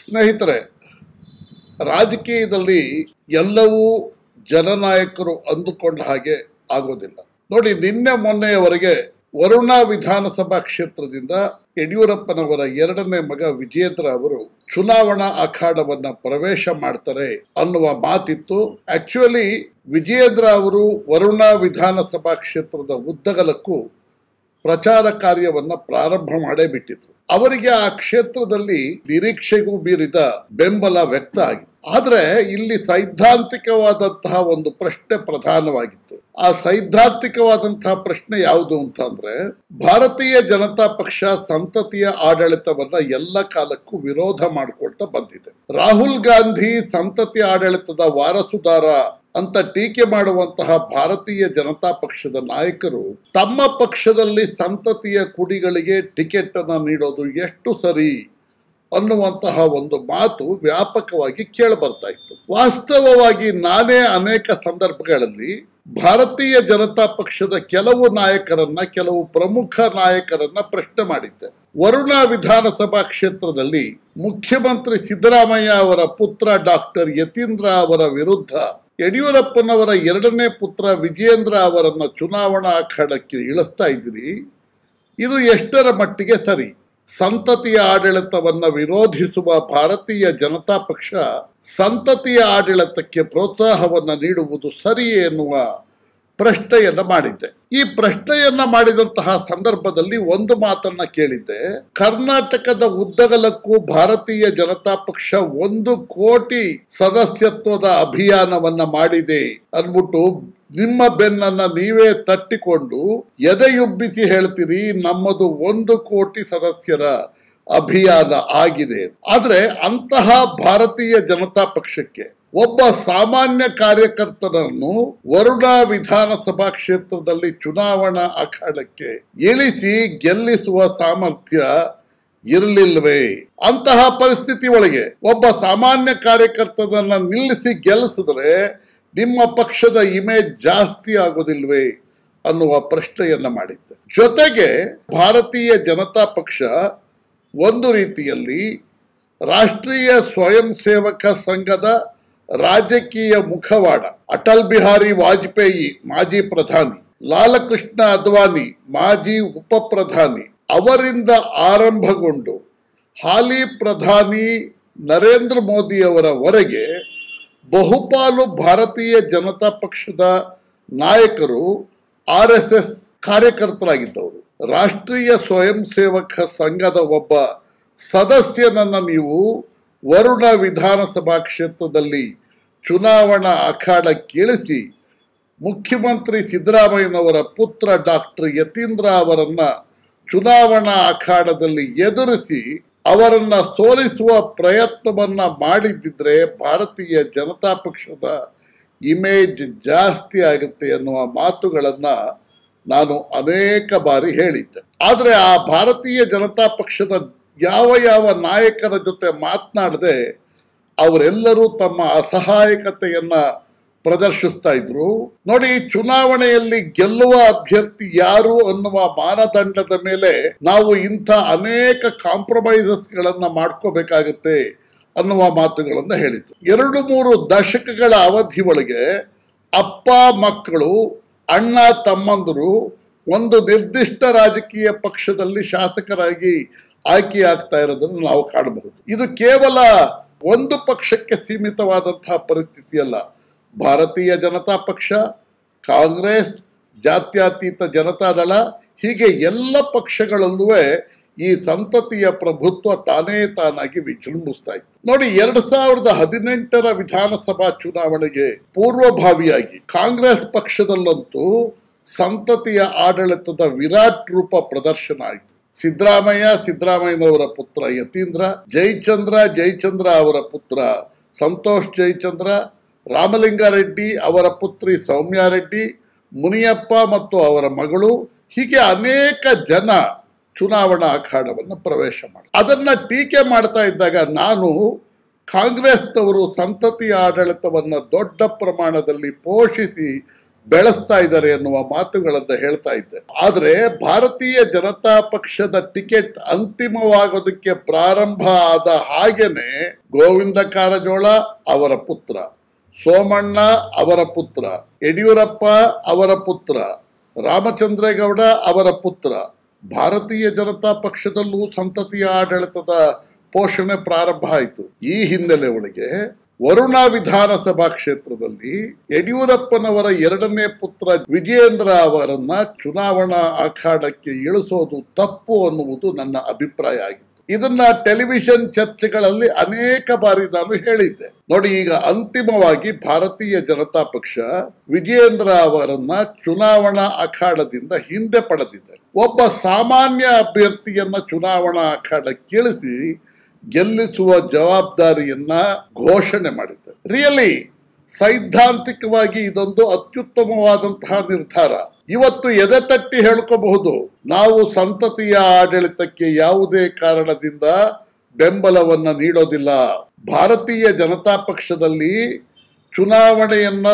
ಸ್ನೇಹಿತರೆ ರಾಜಕೀಯದಲ್ಲಿ ಎಲ್ಲವೂ ಜನನಾಯಕರು ಅಂದುಕೊಂಡ ಹಾಗೆ ಆಗೋದಿಲ್ಲ ನೋಡಿ ನಿನ್ನೆ ಮೊನ್ನೆಯವರೆಗೆ ವರುಣ ವಿಧಾನಸಭಾ ಕ್ಷೇತ್ರದಿಂದ ಯಡಿಯೂರಪ್ಪನವರ ಎರಡನೇ ಮಗ ವಿಜೇಂದ್ರ ಅವರು ಚುನಾವಣಾ ಅಖಾಡವನ್ನ ಪ್ರವೇಶ ಮಾಡ್ತಾರೆ ಅನ್ನುವ ಮಾತಿತ್ತು ಆಕ್ಚುಲಿ ವಿಜಯೇಂದ್ರ ಅವರು ವರುಣ ವಿಧಾನಸಭಾ ಕ್ಷೇತ್ರದ ಉದ್ದಗಲಕ್ಕೂ ಪ್ರಚಾರ ಕಾರ್ಯವನ್ನ ಪ್ರಾರಂಭ ಮಾಡೇ ಬಿಟ್ಟಿದ್ರು ಅವರಿಗೆ ಆ ಕ್ಷೇತ್ರದಲ್ಲಿ ನಿರೀಕ್ಷೆಗೂ ಮೀರಿದ ಬೆಂಬಲ ವ್ಯಕ್ತ ಆಗಿದೆ ಆದ್ರೆ ಇಲ್ಲಿ ಸೈದ್ಧಾಂತಿಕವಾದಂತಹ ಒಂದು ಪ್ರಶ್ನೆ ಪ್ರಧಾನವಾಗಿತ್ತು ಆ ಸೈದ್ಧಾಂತಿಕವಾದಂತಹ ಪ್ರಶ್ನೆ ಯಾವುದು ಅಂತ ಅಂದ್ರೆ ಭಾರತೀಯ ಜನತಾ ಪಕ್ಷ ಸಂತತಿಯ ಆಡಳಿತವನ್ನ ಎಲ್ಲ ಕಾಲಕ್ಕೂ ವಿರೋಧ ಮಾಡಿಕೊಳ್ತಾ ಬಂದಿದೆ ರಾಹುಲ್ ಗಾಂಧಿ ಸಂತತಿ ಆಡಳಿತದ ವಾರಸುದಾರ ಅಂತ ಟೀಕೆ ಮಾಡುವಂತಹ ಭಾರತೀಯ ಜನತಾ ಪಕ್ಷದ ನಾಯಕರು ತಮ್ಮ ಪಕ್ಷದಲ್ಲಿ ಸಂತತಿಯ ಕುಡಿಗಳಿಗೆ ಟಿಕೆಟ್ ಅನ್ನ ನೀಡೋದು ಎಷ್ಟು ಸರಿ ಅನ್ನುವಂತಹ ಒಂದು ಮಾತು ವ್ಯಾಪಕವಾಗಿ ಕೇಳಬರ್ತಾ ಇತ್ತು ವಾಸ್ತವವಾಗಿ ನಾನೇ ಅನೇಕ ಸಂದರ್ಭಗಳಲ್ಲಿ ಭಾರತೀಯ ಜನತಾ ಪಕ್ಷದ ಕೆಲವು ನಾಯಕರನ್ನ ಕೆಲವು ಪ್ರಮುಖ ನಾಯಕರನ್ನ ಪ್ರಶ್ನೆ ಮಾಡಿದ್ದೆ ವರುಣ ವಿಧಾನಸಭಾ ಕ್ಷೇತ್ರದಲ್ಲಿ ಮುಖ್ಯಮಂತ್ರಿ ಸಿದ್ದರಾಮಯ್ಯ ಅವರ ಪುತ್ರ ಡಾಕ್ಟರ್ ಯತೀಂದ್ರ ಅವರ ವಿರುದ್ಧ ಯಡಿಯೂರಪ್ಪನವರ ಎರಡನೇ ಪುತ್ರ ವಿಜಯೇಂದ್ರ ಅವರನ್ನ ಚುನಾವಣಾ ಅಖಾಡಕ್ಕೆ ಇಳಿಸ್ತಾ ಇದ್ದೀರಿ ಇದು ಎಷ್ಟರ ಮಟ್ಟಿಗೆ ಸರಿ ಸಂತತಿಯ ಆಡಳಿತವನ್ನ ವಿರೋಧಿಸುವ ಭಾರತೀಯ ಜನತಾ ಪಕ್ಷ ಸಂತತಿಯ ಆಡಳಿತಕ್ಕೆ ಪ್ರೋತ್ಸಾಹವನ್ನ ನೀಡುವುದು ಸರಿಯೇ ಎನ್ನುವ ಪ್ರಶ್ನೆಯನ್ನ ಮಾಡಿದ್ದೆ ಈ ಪ್ರಶ್ನೆಯನ್ನ ಮಾಡಿದಂತಹ ಸಂದರ್ಭದಲ್ಲಿ ಒಂದು ಮಾತನ್ನ ಕೇಳಿದ್ದೆ ಕರ್ನಾಟಕದ ಉದ್ದಗಲಕ್ಕೂ ಭಾರತೀಯ ಜನತಾ ಪಕ್ಷ ಒಂದು ಕೋಟಿ ಸದಸ್ಯತ್ವದ ಅಭಿಯಾನವನ್ನ ಮಾಡಿದೆ ಅನ್ಬಿಟ್ಟು ನಿಮ್ಮ ಬೆನ್ನನ್ನ ನೀವೇ ತಟ್ಟಿಕೊಂಡು ಎದೆಯುಬ್ಬಿಸಿ ಹೇಳ್ತೀರಿ ನಮ್ಮದು ಒಂದು ಕೋಟಿ ಸದಸ್ಯರ ಅಭಿಯಾನ ಆಗಿದೆ ಆದ್ರೆ ಅಂತಹ ಭಾರತೀಯ ಜನತಾ ಪಕ್ಷಕ್ಕೆ ಒಬ್ಬ ಸಾಮಾನ್ಯ ಕಾರ್ಯಕರ್ತನನ್ನು ವರುಣ ವಿಧಾನಸಭಾ ಕ್ಷೇತ್ರದಲ್ಲಿ ಚುನಾವಣಾ ಅಖಾಡಕ್ಕೆ ಇಳಿಸಿ ಗೆಲ್ಲಿಸುವ ಸಾಮರ್ಥ್ಯ ಇರಲಿಲ್ವೇ ಅಂತಹ ಪರಿಸ್ಥಿತಿ ಒಳಗೆ ಒಬ್ಬ ಸಾಮಾನ್ಯ ಕಾರ್ಯಕರ್ತನನ್ನ ನಿಲ್ಲಿಸಿ ಗೆಲ್ಲಿಸಿದ್ರೆ ನಿಮ್ಮ ಪಕ್ಷದ ಇಮೇಜ್ ಜಾಸ್ತಿ ಆಗೋದಿಲ್ವೇ ಅನ್ನುವ ಪ್ರಶ್ನೆಯನ್ನ ಮಾಡಿದ್ದೆ ಜೊತೆಗೆ ಭಾರತೀಯ ಜನತಾ ಪಕ್ಷ ಒಂದು ರೀತಿಯಲ್ಲಿ ರಾಷ್ಟ್ರೀಯ ಸ್ವಯಂ ಸೇವಕ ಸಂಘದ ರಾಜಕೀಯ ಮುಖವಾಡ ಅಟಲ್ ಬಿಹಾರಿ ವಾಜಪೇಯಿ ಮಾಜಿ ಪ್ರಧಾನಿ ಲಾಲಕೃಷ್ಣ ಅದ್ವಾನಿ ಮಾಜಿ ಉಪ ಪ್ರಧಾನಿ ಅವರಿಂದ ಆರಂಭಗೊಂಡು ಹಾಲಿ ಪ್ರಧಾನಿ ನರೇಂದ್ರ ಮೋದಿಯವರವರೆಗೆ ಬಹುಪಾಲು ಭಾರತೀಯ ಜನತಾ ಪಕ್ಷದ ನಾಯಕರು ಆರ್ ಎಸ್ ಎಸ್ ಕಾರ್ಯಕರ್ತರಾಗಿದ್ದವರು ರಾಷ್ಟ್ರೀಯ ಸ್ವಯಂ ಸೇವಕ ಸಂಘದ ಒಬ್ಬ ಸದಸ್ಯನನ್ನ ನೀವು ವರುಣ ವಿಧಾನಸಭಾ ಕ್ಷೇತ್ರದಲ್ಲಿ ಚುನಾವಣಾ ಅಖಾಡ ಕೇಳಿಸಿ ಮುಖ್ಯಮಂತ್ರಿ ಸಿದ್ದರಾಮಯ್ಯನವರ ಪುತ್ರ ಡಾಕ್ಟರ್ ಯತೀಂದ್ರ ಅವರನ್ನ ಚುನಾವಣಾ ಅಖಾಡದಲ್ಲಿ ಎದುರಿಸಿ ಅವರನ್ನ ಸೋಲಿಸುವ ಪ್ರಯತ್ನವನ್ನ ಮಾಡಿದ್ದಿದ್ರೆ ಭಾರತೀಯ ಜನತಾ ಪಕ್ಷದ ಇಮೇಜ್ ಜಾಸ್ತಿ ಆಗುತ್ತೆ ಎನ್ನುವ ಮಾತುಗಳನ್ನ ನಾನು ಅನೇಕ ಬಾರಿ ಹೇಳಿದ್ದೆ ಆದರೆ ಆ ಭಾರತೀಯ ಜನತಾ ಪಕ್ಷದ ಯಾವ ಯಾವ ನಾಯಕರ ಜೊತೆ ಮಾತನಾಡದೆ ಅವರೆಲ್ಲರೂ ತಮ್ಮ ಅಸಹಾಯಕತೆಯನ್ನ ಪ್ರದರ್ಶಿಸ್ತಾ ಇದ್ರು ನೋಡಿ ಚುನಾವಣೆಯಲ್ಲಿ ಗೆಲ್ಲುವ ಅಭ್ಯರ್ಥಿ ಯಾರು ಅನ್ನುವ ಮಾನದಂಡದ ಮೇಲೆ ನಾವು ಇಂಥ ಅನೇಕ ಕಾಂಪ್ರಮೈಸಸ್ ಗಳನ್ನ ಮಾಡ್ಕೋಬೇಕಾಗತ್ತೆ ಅನ್ನುವ ಮಾತುಗಳನ್ನು ಹೇಳಿದ್ರು ಎರಡು ಮೂರು ದಶಕಗಳ ಅವಧಿ ಒಳಗೆ ಅಪ್ಪ ಮಕ್ಕಳು ಅಣ್ಣ ತಮ್ಮಂದರು ಒಂದು ನಿರ್ದಿಷ್ಟ ರಾಜಕೀಯ ಪಕ್ಷದಲ್ಲಿ ಶಾಸಕರಾಗಿ ಆಯ್ಕೆಯಾಗ್ತಾ ಇರೋದನ್ನು ನಾವು ಕಾಣಬಹುದು ಇದು ಕೇವಲ ಒಂದು ಪಕ್ಷಕ್ಕೆ ಸೀಮಿತವಾದಂತಹ ಪರಿಸ್ಥಿತಿ ಅಲ್ಲ ಭಾರತೀಯ ಜನತಾ ಪಕ್ಷ ಕಾಂಗ್ರೆಸ್ ಜಾತ್ಯತೀತ ಜನತಾದಳ ಹೀಗೆ ಎಲ್ಲ ಪಕ್ಷಗಳಲ್ಲೂ ಈ ಸಂತತಿಯ ಪ್ರಭುತ್ವ ತಾನೇ ತಾನಾಗಿ ವಿಜೃಂಭಿಸ್ತಾ ಇತ್ತು ನೋಡಿ ಎರಡ್ ಸಾವಿರದ ಹದಿನೆಂಟರ ವಿಧಾನಸಭಾ ಚುನಾವಣೆಗೆ ಪೂರ್ವಭಾವಿಯಾಗಿ ಕಾಂಗ್ರೆಸ್ ಪಕ್ಷದಲ್ಲಂತೂ ಸಂತತಿಯ ಆಡಳಿತದ ವಿರಾಟ್ ರೂಪ ಪ್ರದರ್ಶನ ಆಯಿತು ಸಿದ್ದರಾಮಯ್ಯ ಸಿದ್ದರಾಮಯ್ಯನವರ ಪುತ್ರ ಯತೀಂದ್ರ ಜಯಚಂದ್ರ ಜಯಚಂದ್ರ ಅವರ ಪುತ್ರ ಸಂತೋಷ್ ಜಯಚಂದ್ರ ರಾಮಲಿಂಗಾರೆಡ್ಡಿ ಅವರ ಪುತ್ರಿ ಸೌಮ್ಯಾರೆಡ್ಡಿ ಮುನಿಯಪ್ಪ ಮತ್ತು ಅವರ ಮಗಳು ಹೀಗೆ ಅನೇಕ ಜನ ಚುನಾವಣಾ ಅಖಾಡವನ್ನು ಪ್ರವೇಶ ಮಾಡಿ ಅದನ್ನ ಟೀಕೆ ಮಾಡ್ತಾ ಇದ್ದಾಗ ನಾನು ಕಾಂಗ್ರೆಸ್ನವರು ಸಂತತಿ ಆಡಳಿತವನ್ನು ದೊಡ್ಡ ಪ್ರಮಾಣದಲ್ಲಿ ಪೋಷಿಸಿ ಬೆಳೆಸ್ತಾ ಇದ್ದಾರೆ ಎನ್ನುವ ಮಾತುಗಳನ್ನ ಹೇಳ್ತಾ ಇದ್ದೆ ಆದ್ರೆ ಭಾರತೀಯ ಜನತಾ ಪಕ್ಷದ ಟಿಕೆಟ್ ಅಂತಿಮವಾಗೋದಕ್ಕೆ ಪ್ರಾರಂಭ ಆದ ಹಾಗೇನೆ ಗೋವಿಂದ ಕಾರಜೋಳ ಅವರ ಪುತ್ರ ಸೋಮಣ್ಣ ಅವರ ಪುತ್ರ ಯಡಿಯೂರಪ್ಪ ಅವರ ಪುತ್ರ ರಾಮಚಂದ್ರೇಗೌಡ ಅವರ ಪುತ್ರ ಭಾರತೀಯ ಜನತಾ ಪಕ್ಷದಲ್ಲೂ ಸಂತತಿಯ ಆಡಳಿತದ ಪೋಷಣೆ ಪ್ರಾರಂಭ ಆಯಿತು ಈ ಹಿನ್ನೆಲೆ ಒಳಗೆ ವರುಣಾ ವಿಧಾನಸಭಾ ಕ್ಷೇತ್ರದಲ್ಲಿ ಯಡಿಯೂರಪ್ಪನವರ ಎರಡನೇ ಪುತ್ರ ವಿಜಯೇಂದ್ರ ಅವರನ್ನ ಚುನಾವಣಾ ಅಖಾಡಕ್ಕೆ ಇಳಿಸೋದು ತಪ್ಪು ಅನ್ನುವುದು ನನ್ನ ಅಭಿಪ್ರಾಯ ಆಗಿತ್ತು ಇದನ್ನ ಟೆಲಿವಿಷನ್ ಚರ್ಚೆಗಳಲ್ಲಿ ಅನೇಕ ಬಾರಿ ನಾನು ಹೇಳಿದ್ದೆ ನೋಡಿ ಈಗ ಅಂತಿಮವಾಗಿ ಭಾರತೀಯ ಜನತಾ ಪಕ್ಷ ವಿಜಯೇಂದ್ರ ಅವರನ್ನ ಚುನಾವಣಾ ಅಖಾಡದಿಂದ ಹಿಂದೆ ಪಡೆದಿದೆ ಒಬ್ಬ ಸಾಮಾನ್ಯ ಅಭ್ಯರ್ಥಿಯನ್ನ ಚುನಾವಣಾ ಅಖಾಡಕ್ಕಿಳಿಸಿ ಗೆಲ್ಲಿಸುವ ಜವಾಬ್ದಾರಿಯನ್ನ ಘೋಷಣೆ ಮಾಡಿದೆ ರಿಯಲಿ ಸೈದ್ಧಾಂತಿಕವಾಗಿ ಇದೊಂದು ಅತ್ಯುತ್ತಮವಾದಂತಹ ನಿರ್ಧಾರ ಇವತ್ತು ಎದೆ ತಟ್ಟಿ ಹೇಳ್ಕೋಬಹುದು ನಾವು ಸಂತತಿಯ ಆಡಳಿತಕ್ಕೆ ಯಾವುದೇ ಕಾರಣದಿಂದ ಬೆಂಬಲವನ್ನ ನೀಡೋದಿಲ್ಲ ಭಾರತೀಯ ಜನತಾ ಪಕ್ಷದಲ್ಲಿ ಚುನಾವಣೆಯನ್ನ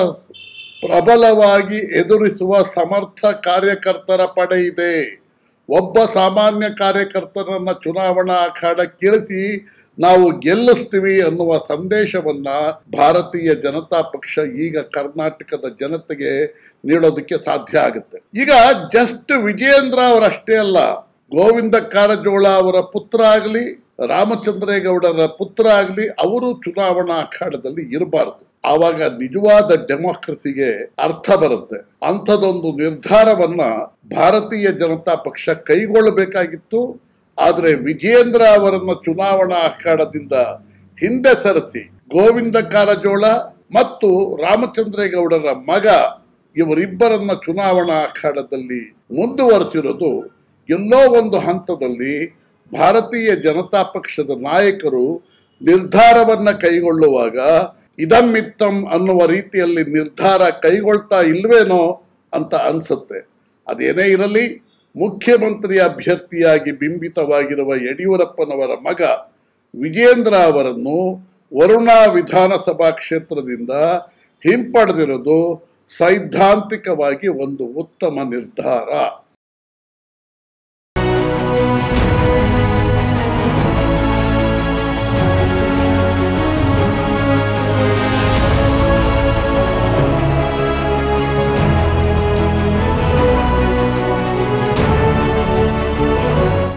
ಪ್ರಬಲವಾಗಿ ಎದುರಿಸುವ ಸಮರ್ಥ ಕಾರ್ಯಕರ್ತರ ಪಡೆ ಇದೆ ಒಬ್ಬ ಸಾಮಾನ್ಯ ಕಾರ್ಯಕರ್ತನನ್ನ ಚುನಾವಣಾ ಅಖಾಡಕ್ಕಿಳಿಸಿ ನಾವು ಗೆಲ್ಲಿಸ್ತೀವಿ ಅನ್ನುವ ಸಂದೇಶವನ್ನ ಭಾರತೀಯ ಜನತಾ ಪಕ್ಷ ಈಗ ಕರ್ನಾಟಕದ ಜನತೆಗೆ ನೀಡೋದಕ್ಕೆ ಸಾಧ್ಯ ಆಗುತ್ತೆ ಈಗ ಜಸ್ಟ್ ವಿಜಯೇಂದ್ರ ಅವರಷ್ಟೇ ಅಲ್ಲ ಗೋವಿಂದ ಕಾರಜೋಳ ಅವರ ಪುತ್ರ ಆಗಲಿ ರಾಮಚಂದ್ರೇಗೌಡರ ಪುತ್ರ ಆಗಲಿ ಅವರು ಚುನಾವಣಾ ಅಖಾಡದಲ್ಲಿ ಇರಬಾರದು ಆವಾಗ ನಿಜವಾದ ಡೆಮೋಕ್ರಸಿಗೆ ಅರ್ಥ ಬರುತ್ತೆ ಅಂಥದೊಂದು ನಿರ್ಧಾರವನ್ನ ಭಾರತೀಯ ಜನತಾ ಪಕ್ಷ ಕೈಗೊಳ್ಳಬೇಕಾಗಿತ್ತು ಆದರೆ ವಿಜೇಂದ್ರ ಅವರನ್ನ ಚುನಾವಣಾ ಅಖಾಡದಿಂದ ಹಿಂದೆ ಸರಿಸಿ ಗೋವಿಂದ ಕಾರಜೋಳ ಮತ್ತು ರಾಮಚಂದ್ರೇಗೌಡರ ಮಗ ಇವರಿಬ್ಬರನ್ನ ಚುನಾವಣಾ ಅಖಾಡದಲ್ಲಿ ಮುಂದುವರೆಸಿರೋದು ಎಲ್ಲೋ ಒಂದು ಹಂತದಲ್ಲಿ ಭಾರತೀಯ ಜನತಾ ಪಕ್ಷದ ನಾಯಕರು ನಿರ್ಧಾರವನ್ನ ಕೈಗೊಳ್ಳುವಾಗ ಇದಮ್ಮಿತ್ತಂ ಅನ್ನುವ ರೀತಿಯಲ್ಲಿ ನಿರ್ಧಾರ ಕೈಗೊಳ್ತಾ ಇಲ್ವೇನೋ ಅಂತ ಅನ್ಸುತ್ತೆ ಅದೇನೇ ಇರಲಿ ಮುಖ್ಯಮಂತ್ರಿ ಅಭ್ಯರ್ಥಿಯಾಗಿ ಬಿಂಬಿತವಾಗಿರುವ ಯಡಿಯೂರಪ್ಪನವರ ಮಗ ವಿಜೇಂದ್ರ ಅವರನ್ನು ವರುಣಾ ವಿಧಾನಸಭಾ ಕ್ಷೇತ್ರದಿಂದ ಹಿಂಪಡೆದಿರೋದು ಸೈದ್ಧಾಂತಿಕವಾಗಿ ಒಂದು ಉತ್ತಮ ನಿರ್ಧಾರ